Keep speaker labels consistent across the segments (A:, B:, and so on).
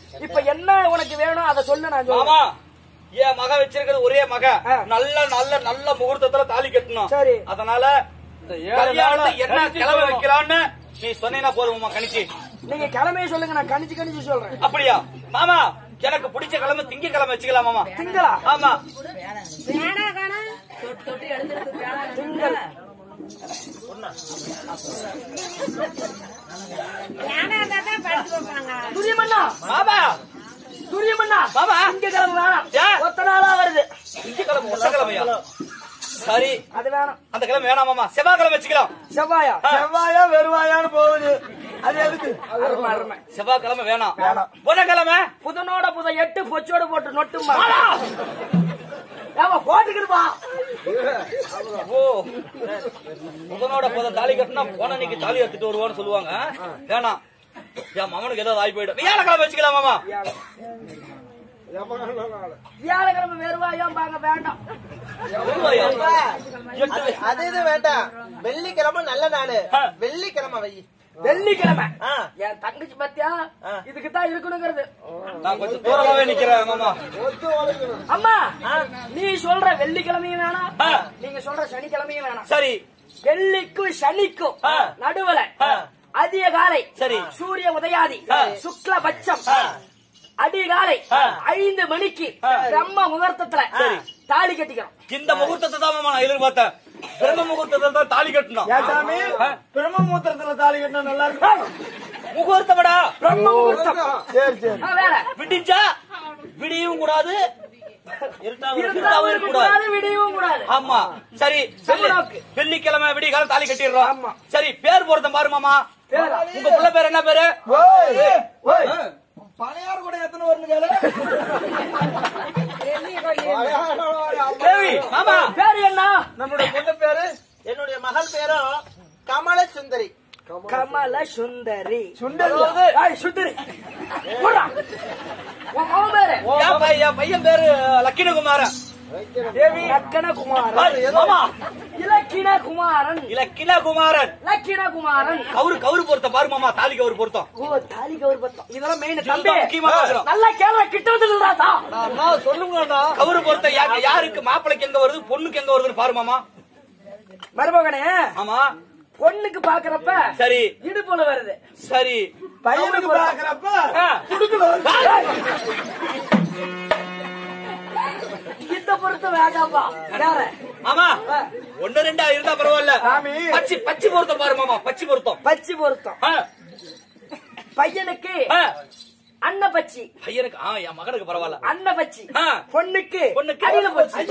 A: இப்ப என்ன உனக்கு வேணும் அதை சொல்லு நான் சொல்றேன்
B: மாமா என் மக வச்சிருக்கிறது ஒரே மக
A: ஆ.
B: நல்ல நல்ல நல்ல முகூர்த்தத்துல தாலி கட்டணும்
A: சரி.
B: அதனால கல்யாணத்துக்கு என்ன கிளம்ப வைக்கலான்னு நீ சொன்னீங்கன்னா போதுமா கணிச்சு
A: நீங்க கிழமைய சொல்லுங்க நான் கணிச்சு கணிச்சு சொல்றேன்
B: அப்படியா மாமா எனக்கு பிடிச்ச கிழமை திங்கக்கிழமை வச்சுக்கலாம் மாமா
A: திங்களா
B: ஆமா
C: வேணா காணா தொட்டு தொட்டு எழுந்திருக்கு வேணா
A: திங்கள்
C: வேணா இருந்தா தான் படிச்சு வைப்பாங்க
A: துரியமண்ணா
B: மாமா
A: துரியமண்ணா
B: மாமா.
A: திங்கக்கிழமை வேணாம்
B: ஏன்?
A: ஒத்த நாளா வருது
B: திங்கக்கிழமை மொசக்கிழமையா சரி
A: அது வேணாம்
B: அந்த கிழமை வேணாம் மாமா செவ்வாய்க்கிழமை வச்சுக்கலாம்
A: செவ்வாயா
D: செவ்வாயா வெறுவாயான்னு போகுது அது எதுக்கு
A: அருமை அருமை
B: செவ்வாய்க்கிழமை வேணாம்
D: வேணாம்.
B: புதன்கிழமை
A: புதனோட புத எட்டு பொச்சோட போட்டு நொட்டுமா ஏமா போட்டுக்கிடுமா
B: ஓ புதனோட புதன் தாலி கட்டினா போன அன்னைக்கு தாலி எடுத்துட்டு வருவான்னு சொல்லுவாங்க வேணாம் என் மகனுக்கு ஏதாவது ஆகி போயிடும் வியாழக்கிழமை வச்சுக்கலாம் மாமா
A: வியாழக்கிழமை வெறுவாயாம் பாங்க வேண்டாம்
B: வருவாயா? எட்டு
E: அது- அது இது வேண்டாம் வெள்ளிக்கிழமை நல்ல நாள் வெள்ளிக்கிழமை வை
A: வெள்ளிக்கிழமை
E: ஆ.
A: என் தங்கச்சி பத்தியா இதுக்கு தான் இருக்கணுங்கிறது
B: நான் கொஞ்சம் தூரமாவே நிக்கிறேன் மாமா
A: அம்மா நீ சொல்ற வெள்ளிக்கிழமையும் வேணாம்
B: ஆ.
A: நீங்க சொல்ற சனிக்கிழமையும் வேணாம்
B: சரி
A: வெள்ளிக்கும் சனிக்கும்
B: ஆ.
A: நடுவுல அதிக காலை
B: சரி.
A: சூரிய உதயாதி
B: ஆ.
A: சுக்லபட்சம் அதிகாலை
B: ஆ.
A: ஐந்து மணிக்கு பிரம்ம முகூர்த்தத்துல தாலி கட்டிக்கிறோம்
B: இந்த முகூர்த்தத்தை தான் மாமா நான் எதிர்பார்த்தேன் பிரம்ம முகூர்த்தத்தில் தான் தாலி கட்டணும்
D: ஏன் சாமி பிரம்மமூத்திரத்துல தாலி கட்டினா நல்லா இருக்கும்
B: முகூர்த்தமடா
A: பிரம்ம முகூர்த்தம்
D: சரி சரி
A: ஆ, வேற
B: விடிஞ்சா விடியும் கூடாது இருட்டாவும்
A: இருந்தாலும்
B: இருக்க கூடாது
A: கூடாது விடியவும் கூடாது
B: ஆமா சரி வெள்ளி-
A: சமணாக்கு.
B: வெள்ளிக்கிழமை விடிகாலம் தாலி கட்டிடுறோம்
A: ஆமா.
B: சரி பேர் பொருத்தம் பாரு மாமா
A: பேரா?
B: உங்க புள்ள பேர் என்ன பேரு
D: ஓய், ஓய். பணியார் கூட எத்தனை வரணும் கேளு
B: தேவி மாமா
A: பேரு என்ன
D: நம்மளுடைய பொண்ணு பேரு
E: என்னுடைய மகள் பேரும் கமல சுந்தரி
A: கமல சுந்தரி
D: சுண்டரி.
A: ஏய், சுந்தரி போடா. உன் மகன் பேரு
B: என் பையன் என் பையன் பேரு லக்கினகுமாரன்
A: தேவி லக்கண குமாரன்
B: மாமா
A: இலக்கின குமாரன்
B: இலக்கின குமாரன்
A: இலக்கின குமாரன்
B: கவுரு கவுரு பொருத்தம் பாரு மாமா தாலி கவுரு பொருத்தம்
A: ஓ தாலி கௌர் பத்தம் இதெல்லாம் மெயின்
B: இதுதான்
A: தம்பி
B: முக்கியமா பார்க்கிறோம்.
A: நல்லா கேள்வி கிட்ட வந்து நில்றாதா
D: சொல்லுங்கடா
B: கவுரு பொருத்தம் யா- யாருக்கு மாப்பிளைக்கு எங்க வருது பொண்ணுக்கு எங்க வருதுன்னு பாரு மாமா
A: மருமகனே
B: ஆமா
A: பொண்ணுக்கு பாக்குறப்ப
B: சரி
A: இடுப்புல வருது
B: சரி
D: பையனுக்கு பாக்குறப்ப
B: ஆ.
D: குடுக்கல
A: இந்த பொறுத்த வேண்டாம்பா வேற
B: மாமா ஒண்ணு ரெண்டா இருந்தா பரவாயில்ல
D: சாமி.
B: பச்சி பச்சி பொருத்தம் பாரு மாமா பச்சி பொருத்தம்
A: பச்சி பொருத்தம்
B: ஆ,
A: பையனுக்கு
B: ஆ.
A: அன்ன பச்சி
B: பையனுக்கு ஆ என் மகனுக்கு பரவாயில்ல
A: அன்ன பச்சி
B: ஆ.
A: பொண்ணுக்கு
B: பொண்ணுக்கு
A: அடியில பச்சி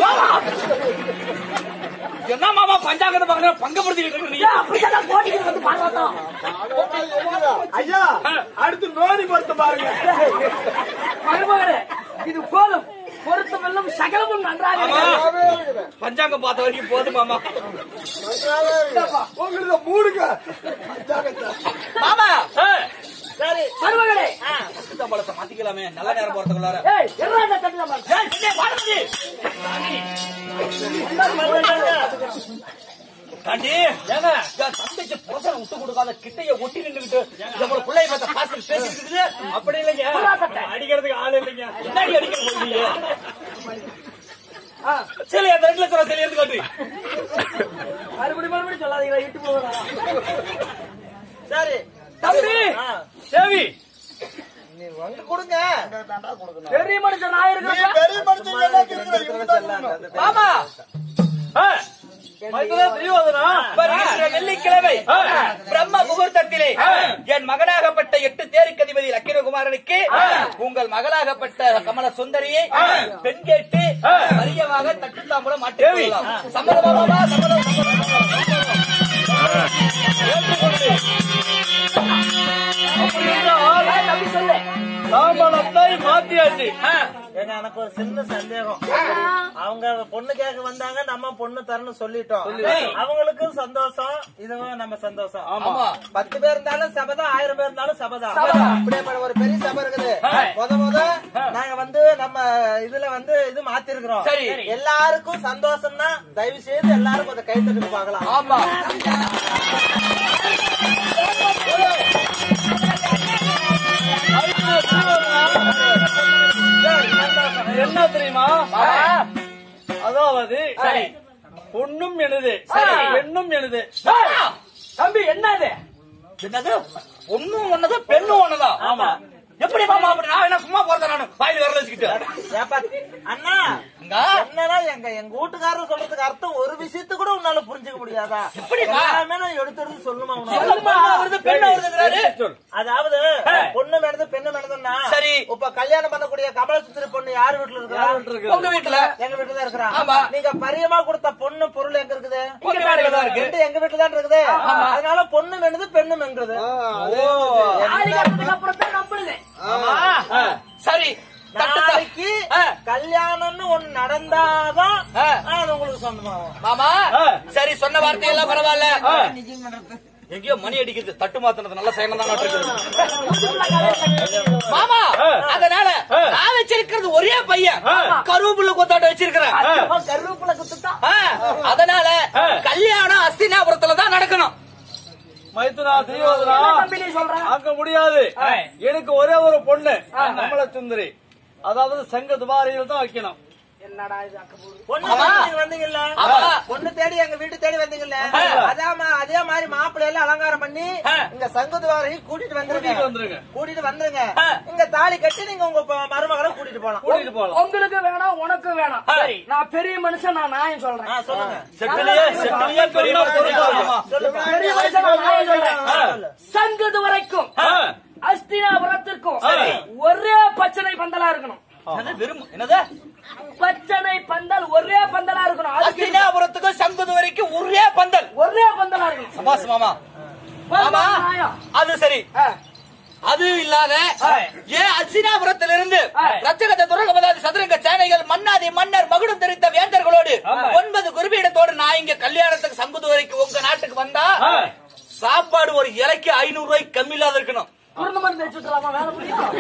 B: என்ன மாமா பஞ்சாங்கத்தை பாக்குற பங்கப்படுத்திட்டு இருக்க நீ
A: ஏன் அப்படிதான் போட்டிக்கு வந்து பாருவாத்தா
D: ஐயா அடுத்து நோனி பொறுத்து பாருங்க
A: மருமகனே இது போதும் பொருத்தம் எல்லாம் சகலமும் நன்றாக
B: ஆமா.
A: இருக்கிறது.
B: பஞ்சாங்கம் பார்த்த வரைக்கும் போதும் மாமா
D: உங்களுக்கு மூடுங்க
B: மாமா
E: சரி
A: மருமகனே
B: பழத்தை மாத்திக்கலாமே நல்ல நேரம் போறதுக்குள்ளார
A: ஏய் என்ன இந்த தட்டுல பாரு.
B: ஏய், சின்ன பாரதி. தாண்டி ஏங்க என் தங்கச்சி புரசனை விட்டு கொடுக்காத கிட்டைய ஒட்டி நின்னுகிட்டு நம்மள பிள்ளைய பார்த்த பாசல் பேசிட்டு இருக்குது அப்படி இல்லைங்க அடிக்கிறதுக்கு ஆள் இல்லைங்க என்னடி அடிக்கிற போறீங்க
A: ஆ,
B: சரி அந்த ரெண்டு லட்சம் ரூபாய் சரி எடுத்து காட்டு
A: மறுபடியும் மறுபடியும் சொல்லாதீங்களா இட்டு போகிறா
E: சரி
A: தம்பி
B: தேவி
E: நீ வந்து கொடுங்க
A: பெரிய மனுஷன் நான் இருக்கிறப்ப
D: பெரிய மனுஷன் எல்லாத்தையும் இருக்கிற இவங்க தான் கொடுக்கணும்.
B: மாமா வருகின்ற வெள்ளிக்கிழமை பிரம்ம முகூர்த்தத்திலே என் மகனாகப்பட்ட எட்டு தேருக்கு அதிபதி லக்கினகுமாரனுக்கு உங்கள் மகளாகப்பட்ட கமல சுந்தரியை பெண் கேட்டு மரியமாக தட்டுத்தாம்பலம் மாற்றி சம்மதமாவா சம்மதம் சம்மதம்
A: தம்பி சொல்லு
B: தாம்பலத்தை மாத்தியாச்சு
E: ஏங்க எனக்கு ஒரு சின்ன சந்தேகம் அவங்க பொண்ணு கேட்க வந்தாங்க நம்ம பொண்ணு தரணும் சொல்லிட்டோம் அவங்களுக்கும் சந்தோஷம் இதுவும் நம்ம சந்தோஷம்
B: ஆமா
E: பத்து பேர் இருந்தாலும் சபதம் ஆயிரம் பேர் இருந்தாலும் சபதம்
A: சபதம்.
E: அப்படியே ஒரு பெரிய சபை இருக்குது முத முத நாங்க வந்து நம்ம இதுல வந்து இது மாத்திருக்கிறோம்
B: சரி.
E: எல்லாருக்கும் சந்தோஷம்னா தயவு செய்து எல்லாரும் கொஞ்சம் கை தட்டுக்கு பார்க்கலாம்
B: ஆமா ஐந்து
D: என்ன தெரியுமா அதாவது
A: சரி.
D: பொண்ணும் எனது
A: சரி.
D: பெண்ணும் எனது
A: ஏய், தம்பி என்னது
B: என்னது ஒண்ணும் ஒண்ணுது பெண்ணும் ஒண்ணுதான்
D: ஆமா
B: எப்படி மாமா அப்படி நான் என்ன சும்மா போறத நானு வாயில விரல வச்சுக்கிட்டு
E: ஏப்பா, அண்ணா
B: இங்க.
E: என்னடா எங்க எங்க வீட்டுக்காரர் சொல்றதுக்கு அர்த்தம் ஒரு விஷயத்து கூட உன்னால புரிஞ்சுக்க முடியாதா
B: எப்படிப்பா?
E: எல்லாமே நான் எடுத்து எடுத்து சொல்லுமா உனக்கு?
B: சொல்லுமா வருது பெண் வருதுங்கிறாரு
D: சொல்
E: அதாவது பொண்ணு மேனது பெண்ணு மேனதுன்னா
B: சரி.
E: இப்ப கல்யாணம் பண்ணக்கூடிய கமலசுந்தரி பொண்ணு யார் வீட்டுல இருக்கா
D: இருக்கு.
B: உங்க வீட்டுல
E: எங்க வீட்டுல தான் இருக்கிறா
B: ஆமா.
E: நீங்க பரியமா கொடுத்த பொண்ணு பொருள் எங்க இருக்குது
B: உங்க வீட்டுல தான் இருக்கு
E: ரெண்டு எங்க வீட்டுல தான் இருக்குது அதனால பொண்ணு மெனுது பெண்ணு மெங்குது
A: தாலி கட்டினதுக்கு அப்புறம் தான் நம்புறது
B: ஆமா சரி தட்டு தா-
E: நாளைக்கு
B: ஆ.
E: கல்யாணம்னு ஒண்ணு நடந்தாதான்
B: ஆ.
E: அது உங்களுக்கு சொந்தமாகும்
B: மாமா
D: ஆ.
B: சரி சொன்ன வார்த்தை எல்லாம் பரவாயில்ல எங்கேயோ மணி அடிக்குது தட்டு மாத்தினது நல்ல சயனம் தான் மாமா அதனால நான் வச்சிருக்கிறது ஒரே பையன் கருவேப்பிள்ளை கொத்தாட்ட வச்சிருக்கிறேன்
A: கருவேப்பிலை குத்துட்டா
B: ஆ, அதனால கல்யாணம் அஸ்தினாபுரத்துல தான் நடக்கணும்
D: மைத்துனா திரியோதனா
A: என்ன தம்பி நீ சொல்ற
D: அங்க முடியாது எனக்கு ஒரே ஒரு பொண்ணு கமல சுந்தரி அதாவது சங்க துபாரியில் தான் வைக்கணும்
A: என்னடா இது அக்கப்பூர்
E: பொண்ணு
B: ஆமா.
E: தேடி நீங்க வந்தீங்கல்ல
B: ஆமா.
E: பொண்ணு தேடி எங்க வீட்டு தேடி வந்தீங்கல்ல அதே மா- அதே மாதிரி மாப்பிள்ளை எல்லாம் அலங்காரம் பண்ணி
B: ஆ.
E: இங்க சங்குதுவாரை கூட்டிட்டு வந்துருங்க
D: கூட்டிட்டு வந்துருங்க
E: கூட்டிட்டு வந்துருங்க இங்க தாலி கட்டி நீங்க உங்க ப- மருமகளை கூட்டிட்டு போலாம்
D: கூட்டிட்டு போலாம்
A: உங்களுக்கு வேணாம் உனக்கு வேணாம் சரி நான் பெரிய மனுஷன் நான் நியாயம் சொல்றேன்
E: ஆ, சொல்லுங்க
B: செட்டிலேயே செட்டிலேயே பெரிய
E: சொல்லுங்க
A: பெரிய மனுஷன் நான் நியாயம் சொல்றேன் சங்கது வரைக்கும் அஸ்தினாபுரத்திற்கும் ஒரே பச்சனை பந்தலா இருக்கணும்
B: வெறும் என்னது
A: பச்சனை பந்தல் ஒரே பந்தலா இருக்கணும் அதுக்கு
B: அஸ்தினாபுரத்துக்கு சங்குது வரைக்கும் ஒரே பந்தல்
A: ஒரே பந்தலா இருக்கணும்
B: சபாஸ் மாமா மாமா
A: நியாயம்.
B: அது சரி
A: ஆ,
B: அது இல்லாத ஏன் அசினாபுரத்திலிருந்து ரச்சகத துரகபதாதி சதுரங்க சேனைகள் மன்னாதி மன்னர் மகுடம் தெரிந்த வேந்தர்களோடு ஒன்பது குருபீடத்தோடு நான் இங்க கல்யாணத்துக்கு சங்குது வரைக்கும் உங்க நாட்டுக்கு வந்தா சாப்பாடு ஒரு இலைக்கு ஐநூறு ரூபாய்க்கு கம்மி இல்லாத இருக்கணும்
A: குருந்த மருந்து வச்சுக்கலாமா வேலை முடியும்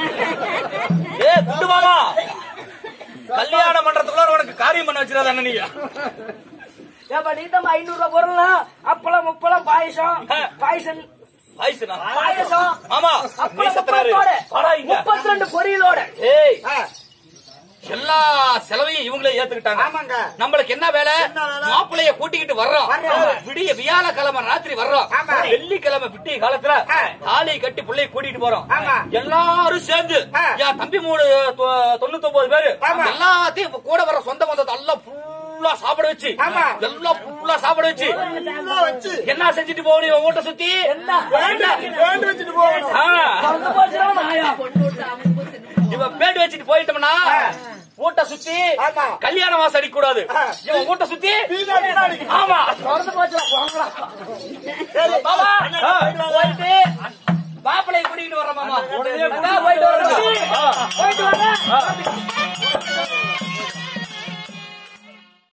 B: ஏ குண்டு மாமா கல்யாணம் பண்றதுக்குள்ள உனக்கு காரியம் பண்ண வச்சிடாத அண்ணன் நீங்க
A: ஏப்பா நீ தான் ஐநூறு ரூபாய் பொருள்லாம் அப்பளம் முப்பளம் பாயசம் பாயசம்
B: வயசுனா
A: பாயசம்
B: மாமா
A: அப்பளம்
B: நீ சத்துறாரு
A: முப்பத்தோட
B: படா இங்க
A: முப்பத்தி ரெண்டு பொரியலோட
B: ஏய் எல்லா செலவையும் இவங்களே ஏத்துக்கிட்டாங்க
E: ஆமாங்க.
B: நம்மளுக்கு என்ன வேலை மாப்பிளைய கூட்டிக்கிட்டு வர்றோம் விடிய வியாழக்கிழமை ராத்திரி வர்றோம் வெள்ளிக்கிழமை விட்டிய காலத்துல தாலியை கட்டி பிள்ளைய கூட்டிட்டு போறோம் எல்லாரும் சேர்ந்து என் தம்பி மூணு தொண்ணூத்தி ஒன்பது பேரு எல்லாத்தையும் கூட வர சொந்த பந்தத்தை எல்லாம் ஃபுல்லா சாப்பிட வச்சு எல்லாம் ஃபுல்லா சாப்பிட வச்சு என்ன செஞ்சுட்டு போகணும் இவன் வீட்டை சுத்தி
A: என்ன
E: வச்சுட்டு போகணும்
B: ஆ.
A: திறந்து போச்சுன்னா நாயா
B: இவன் பேடு வச்சுட்டு போயிட்டோம்னா வீட்டை சுத்தி கல்யாண வாசம் அடிக்க கூடாது இவன் வீட்டை சுத்தி ஆமா
A: திறந்து போச்சுடா போங்கடா
B: மாமா போயிட்டு மாப்பிள்ளை கூட்டிட்டு வர்ற மாமா
D: உடனே
B: அதான் போயிட்டு வர்றோம்
A: போயிட்டு வாங்க